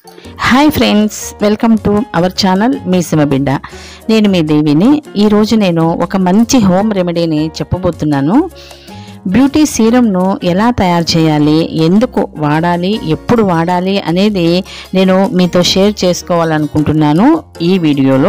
hi friends welcome to our channel మీ బిడ్డ నేను మీ దేవిని ఈరోజు నేను ఒక మంచి హోమ్ రెమెడీని చెప్పబోతున్నాను బ్యూటీ సీరంను ఎలా తయారు చేయాలి ఎందుకు వాడాలి ఎప్పుడు వాడాలి అనేది నేను మీతో షేర్ చేసుకోవాలనుకుంటున్నాను ఈ వీడియోలో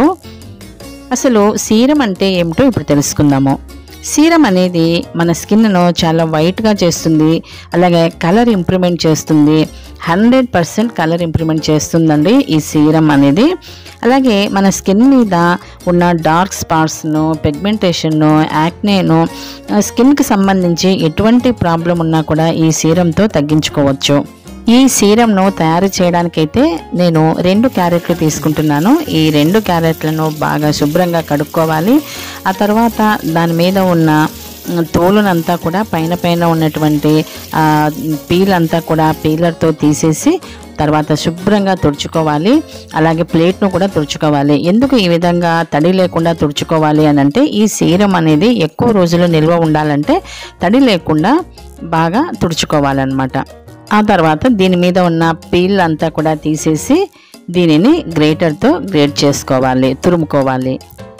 అసలు సీరం అంటే ఏమిటో ఇప్పుడు తెలుసుకుందాము సీరం అనేది మన స్కిన్ను చాలా వైట్గా చేస్తుంది అలాగే కలర్ ఇంప్రూవ్మెంట్ చేస్తుంది హండ్రెడ్ పర్సెంట్ కలర్ ఇంప్రూవ్మెంట్ చేస్తుందండి ఈ సీరం అనేది అలాగే మన స్కిన్ మీద ఉన్న డార్క్ స్పాట్స్ను పిగ్మెంటేషన్ను యాక్నేను స్కిన్కి సంబంధించి ఎటువంటి ప్రాబ్లం ఉన్నా కూడా ఈ సీరంతో తగ్గించుకోవచ్చు ఈ సీరంను తయారు చేయడానికైతే నేను రెండు క్యారెట్లు తీసుకుంటున్నాను ఈ రెండు క్యారెట్లను బాగా శుభ్రంగా కడుక్కోవాలి ఆ తర్వాత దాని మీద ఉన్న మ్, తోలునంతా కూడా పైన పైన ఉన్నటువంటి ఆ, పీల్ అంతా కూడా పీలర్తో తీసేసి తర్వాత శుభ్రంగా తుడుచుకోవాలి అలాగే ప్లేట్ను కూడా తుడుచుకోవాలి ఎందుకు ఈ విధంగా తడి లేకుండా తుడుచుకోవాలి అని అంటే ఈ సీరం అనేది ఎక్కువ రోజులు నిల్వ ఉండాలంటే తడి లేకుండా బాగా తుడుచుకోవాలన్నమాట ఆ తర్వాత దీని మీద ఉన్న పీల్ అంతా కూడా తీసేసి దీనిని గ్రేటర్తో గ్రేట్ చేసుకోవాలి తురుముకోవాలి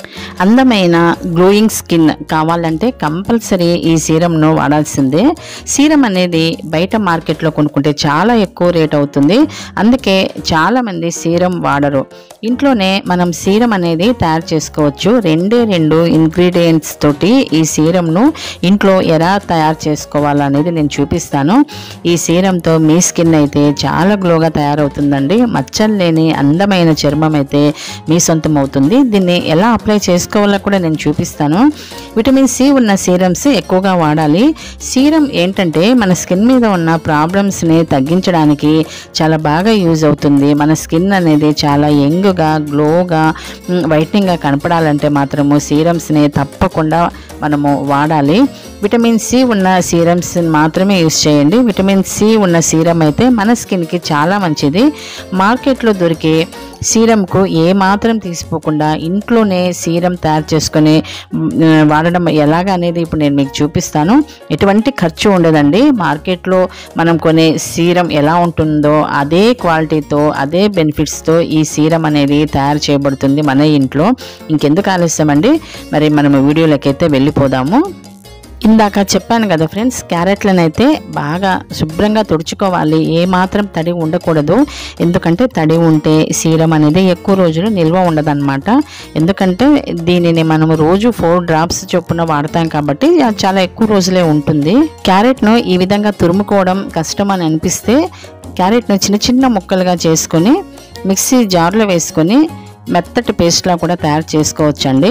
అందమైన గ్లోయింగ్ స్కిన్ కావాలంటే కంపల్సరీ ఈ సీరంను వాడాల్సిందే సీరం అనేది బయట మార్కెట్లో కొనుక్కుంటే చాలా ఎక్కువ రేట్ అవుతుంది అందుకే చాలామంది సీరం వాడరు ఇంట్లోనే మనం సీరం అనేది తయారు చేసుకోవచ్చు రెండే రెండు ఇంగ్రీడియంట్స్ తోటి ఈ సీరంను ఇంట్లో ఎలా తయారు చేసుకోవాలనేది నేను చూపిస్తాను ఈ సీరంతో మీ స్కిన్ అయితే చాలా గ్లోగా తయారవుతుందండి మచ్చలు లేని అందమైన చర్మం అయితే మీ సొంతం అవుతుంది దీన్ని ఎలా అప్లై చేసుకోవాలో కూడా నేను చూపిస్తాను విటమిన్ సి ఉన్న సీరమ్స్ ఎక్కువగా వాడాలి సీరం ఏంటంటే మన స్కిన్ మీద ఉన్న ప్రాబ్లమ్స్ని తగ్గించడానికి చాలా బాగా యూజ్ అవుతుంది మన స్కిన్ అనేది చాలా యంగ్గా గ్లోగా వైట్నింగ్గా కనపడాలంటే మాత్రము సీరమ్స్ని తప్పకుండా మనము వాడాలి విటమిన్ సి ఉన్న సీరమ్స్ మాత్రమే యూస్ చేయండి విటమిన్ సి ఉన్న సీరం అయితే మన స్కిన్కి చాలా మంచిది మార్కెట్లో దొరికే సీరంకు ఏ మాత్రం తీసిపోకుండా ఇంట్లోనే సీరం తయారు చేసుకొని మ్, వాడడం ఎలాగ అనేది ఇప్పుడు నేను మీకు చూపిస్తాను ఎటువంటి ఖర్చు ఉండదండి మార్కెట్లో మనం కొనే సీరం ఎలా ఉంటుందో అదే క్వాలిటీతో అదే బెనిఫిట్స్తో ఈ సీరం అనేది తయారు చేయబడుతుంది మన ఇంట్లో ఇంకెందుకు ఆలస్యం అండి మరి మనం వీడియోలోకి అయితే వెళ్ళిపోదాము ఇందాక చెప్పాను కదా ఫ్రెండ్స్ క్యారెట్లను అయితే బాగా శుభ్రంగా తుడుచుకోవాలి ఏ మాత్రం తడి ఉండకూడదు ఎందుకంటే తడి ఉంటే సీరం అనేది ఎక్కువ రోజులు నిల్వ ఉండదన్నమాట ఎందుకంటే దీనిని మనము రోజు ఫోర్ డ్రాప్స్ చొప్పున వాడతాం కాబట్టి అది చాలా ఎక్కువ రోజులే ఉంటుంది క్యారెట్ను ఈ విధంగా తురుముకోవడం కష్టం అని అనిపిస్తే క్యారెట్ను చిన్న చిన్న ముక్కలుగా చేసుకొని మిక్సీ జార్లో వేసుకొని మెత్తటి పేస్ట్లా కూడా తయారు చేసుకోవచ్చండి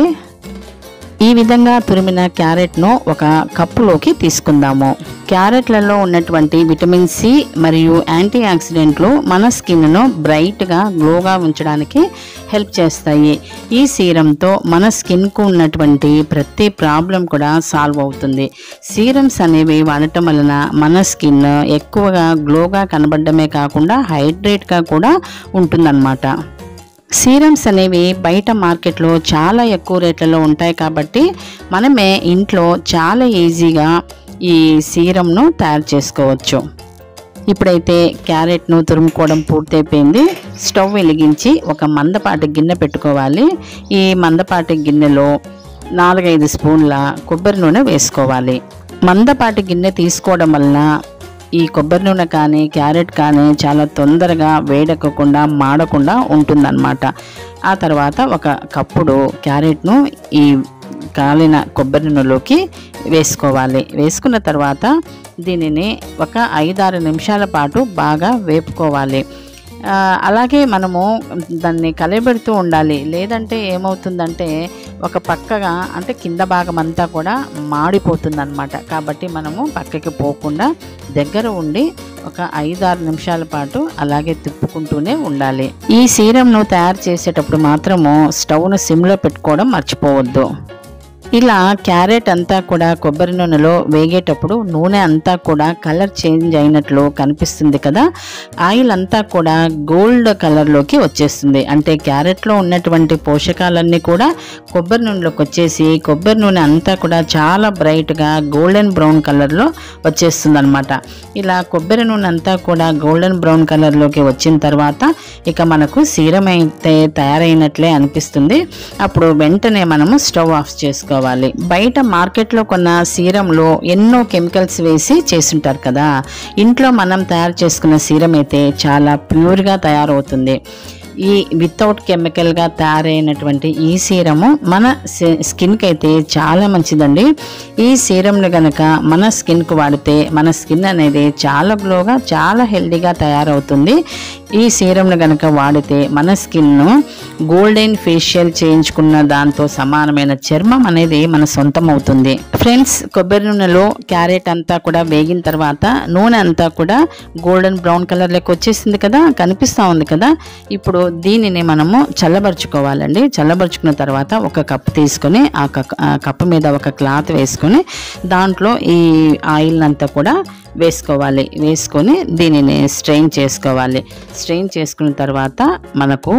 ఈ విధంగా తురిమిన క్యారెట్ను ఒక కప్పులోకి తీసుకుందాము క్యారెట్లలో ఉన్నటువంటి విటమిన్ సి మరియు యాంటీ ఆక్సిడెంట్లు మన స్కిన్ను బ్రైట్గా గ్లోగా ఉంచడానికి హెల్ప్ చేస్తాయి ఈ సీరంతో మన స్కిన్కు ఉన్నటువంటి ప్రతి ప్రాబ్లం కూడా సాల్వ్ అవుతుంది సీరమ్స్ అనేవి వాడటం వలన మన స్కిన్ ఎక్కువగా గ్లోగా కనబడమే కాకుండా హైడ్రేట్గా కూడా ఉంటుందన్నమాట సీరమ్స్ అనేవి బయట మార్కెట్లో చాలా ఎక్కువ రేట్లలో ఉంటాయి కాబట్టి మనమే ఇంట్లో చాలా ఈజీగా ఈ సీరంను తయారు చేసుకోవచ్చు ఇప్పుడైతే క్యారెట్ను తురుముకోవడం పూర్తయిపోయింది స్టవ్ వెలిగించి ఒక మందపాటి గిన్నె పెట్టుకోవాలి ఈ మందపాటి గిన్నెలో నాలుగైదు స్పూన్ల కొబ్బరి నూనె వేసుకోవాలి మందపాటి గిన్నె తీసుకోవడం వలన ఈ కొబ్బరి నూనె కానీ క్యారెట్ కానీ చాలా తొందరగా వేడెక్కకుండా మాడకుండా ఉంటుందన్నమాట ఆ తర్వాత ఒక కప్పుడు క్యారెట్ను ఈ కాలిన కొబ్బరి నూనెలోకి వేసుకోవాలి వేసుకున్న తర్వాత దీనిని ఒక ఐదారు నిమిషాల పాటు బాగా వేపుకోవాలి ఆ, అలాగే మనము దాన్ని కలబెడుతూ ఉండాలి లేదంటే ఏమవుతుందంటే ఒక పక్కగా అంటే కింద భాగం అంతా కూడా మాడిపోతుంది అనమాట కాబట్టి మనము పక్కకి పోకుండా దగ్గర ఉండి ఒక ఐదారు నిమిషాల పాటు అలాగే తిప్పుకుంటూనే ఉండాలి ఈ సీరంను తయారు చేసేటప్పుడు మాత్రము స్టవ్ను సిమ్లో పెట్టుకోవడం మర్చిపోవద్దు ఇలా క్యారెట్ అంతా కూడా కొబ్బరి నూనెలో వేగేటప్పుడు నూనె అంతా కూడా కలర్ చేంజ్ అయినట్లు కనిపిస్తుంది కదా ఆయిల్ అంతా కూడా గోల్డ్ కలర్లోకి వచ్చేస్తుంది అంటే క్యారెట్లో ఉన్నటువంటి పోషకాలన్నీ కూడా కొబ్బరి నూనెలోకి వచ్చేసి కొబ్బరి నూనె అంతా కూడా చాలా బ్రైట్గా గోల్డెన్ బ్రౌన్ కలర్లో వచ్చేస్తుంది అనమాట ఇలా కొబ్బరి నూనె అంతా కూడా గోల్డెన్ బ్రౌన్ కలర్లోకి వచ్చిన తర్వాత ఇక మనకు సీరం అయితే తయారైనట్లే అనిపిస్తుంది అప్పుడు వెంటనే మనము స్టవ్ ఆఫ్ చేసుకోవాలి బయట మార్కెట్లో కొన్న సీరంలో ఎన్నో కెమికల్స్ వేసి చేసుంటారు కదా ఇంట్లో మనం తయారు చేసుకున్న సీరం అయితే చాలా ప్యూర్గా తయారవుతుంది ఈ వితౌట్ కెమికల్గా తయారైనటువంటి ఈ సీరము మన సి- స్కిన్కి అయితే చాలా మంచిదండి ఈ సీరంను గనక మన స్కిన్కు వాడితే మన స్కిన్ అనేది చాలా గ్లోగా చాలా హెల్దీగా తయారవుతుంది ఈ సీరంను గనక వాడితే మన స్కిన్ను గోల్డెన్ ఫేషియల్ చేయించుకున్న దాంతో సమానమైన చర్మం అనేది మన సొంతం అవుతుంది ఫ్రెండ్స్ కొబ్బరి నూనెలో క్యారెట్ అంతా కూడా వేగిన తర్వాత నూనె అంతా కూడా గోల్డెన్ బ్రౌన్ కలర్ లెక్క వచ్చేసింది కదా కనిపిస్తూ ఉంది కదా ఇప్పుడు దీనిని మనము చల్లబరుచుకోవాలండి చల్లబరుచుకున్న తర్వాత ఒక కప్ తీసుకొని ఆ కప్- ఆ కప్పు మీద ఒక క్లాత్ వేసుకొని దాంట్లో ఈ ఆయిల్ అంతా కూడా వేసుకోవాలి వేసుకొని దీనిని స్ట్రెయిన్ చేసుకోవాలి స్ట్రెయిన్ చేసుకున్న తర్వాత మనకు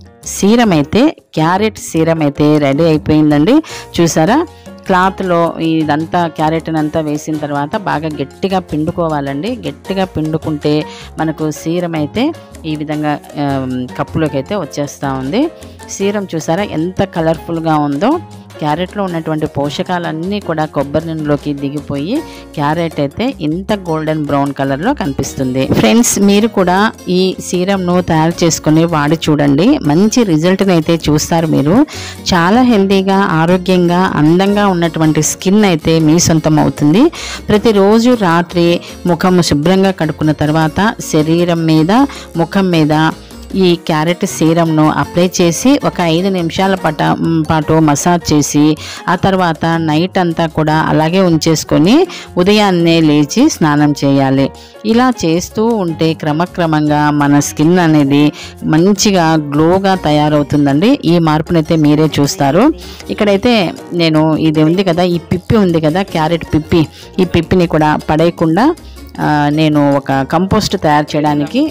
సీరం అయితే క్యారెట్ సీరం అయితే రెడీ అయిపోయిందండి చూసారా క్లాత్లో ఇదంతా క్యారెట్ అంతా వేసిన తర్వాత బాగా గట్టిగా పిండుకోవాలండి గట్టిగా పిండుకుంటే మనకు సీరం అయితే ఈ విధంగా ఆమ్, కప్పులోకి అయితే వచ్చేస్తూ ఉంది సీరం చూసారా ఎంత కలర్ఫుల్గా ఉందో క్యారెట్లో ఉన్నటువంటి పోషకాలన్నీ కూడా కొబ్బరి నూనెలోకి దిగిపోయి క్యారెట్ అయితే ఇంత గోల్డెన్ బ్రౌన్ కలర్లో కనిపిస్తుంది ఫ్రెండ్స్ మీరు కూడా ఈ సీరంను తయారు చేసుకుని వాడి చూడండి మంచి రిజల్ట్ని అయితే చూస్తారు మీరు చాలా హెల్తీగా ఆరోగ్యంగా అందంగా ఉన్నటువంటి స్కిన్ అయితే మీ సొంతం అవుతుంది ప్రతిరోజు రాత్రి ముఖం శుభ్రంగా కడుక్కున్న తర్వాత శరీరం మీద ముఖం మీద ఈ క్యారెట్ సీరంను అప్లై చేసి ఒక ఐదు నిమిషాల పట మ్, పాటు మసాజ్ చేసి ఆ తర్వాత నైట్ అంతా కూడా అలాగే ఉంచేసుకొని ఉదయాన్నే లేచి స్నానం చేయాలి ఇలా చేస్తూ ఉంటే క్రమక్రమంగా మన స్కిన్ అనేది మంచిగా గ్లోగా తయారవుతుందండి ఈ మార్పునైతే మీరే చూస్తారు ఇక్కడైతే నేను ఇది ఉంది కదా ఈ పిప్పి ఉంది కదా క్యారెట్ పిప్పి ఈ పిప్పిని కూడా పడేయకుండా ఆ, నేను ఒక కంపోస్ట్ తయారు చేయడానికి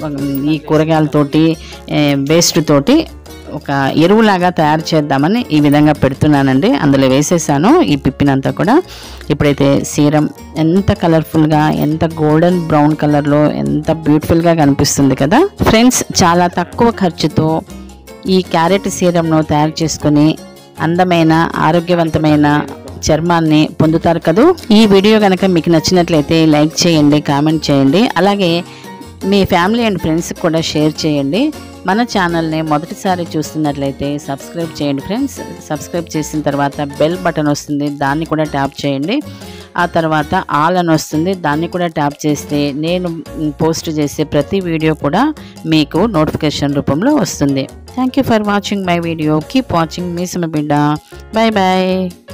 ఈ కూరగాయలతోటి వేస్ట్ తోటి ఒక ఎరువులాగా తయారు చేద్దామని ఈ విధంగా పెడుతున్నానండి అందులో వేసేసాను ఈ పిప్పినంతా కూడా ఇప్పుడైతే సీరం ఎంత కలర్ఫుల్గా ఎంత గోల్డెన్ బ్రౌన్ కలర్లో ఎంత బ్యూటిఫుల్గా కనిపిస్తుంది కదా ఫ్రెండ్స్ చాలా తక్కువ ఖర్చుతో ఈ క్యారెట్ సీరంను తయారు చేసుకొని అందమైన ఆరోగ్యవంతమైన చర్మాన్ని పొందుతారు కదూ ఈ వీడియో కనుక మీకు నచ్చినట్లయితే లైక్ చేయండి కామెంట్ చేయండి అలాగే మీ ఫ్యామిలీ అండ్ ఫ్రెండ్స్కి కూడా షేర్ చేయండి మన ఛానల్ని మొదటిసారి చూస్తున్నట్లయితే సబ్స్క్రైబ్ చేయండి ఫ్రెండ్స్ సబ్స్క్రైబ్ చేసిన తర్వాత బెల్ బటన్ వస్తుంది దాన్ని కూడా ట్యాప్ చేయండి ఆ తర్వాత ఆల్ అని వస్తుంది దాన్ని కూడా ట్యాప్ చేస్తే నేను పోస్ట్ చేసే ప్రతి వీడియో కూడా మీకు నోటిఫికేషన్ రూపంలో వస్తుంది thank you for watching my video keep watching మీ సుమ బిడ్డ బాయ్ బాయ్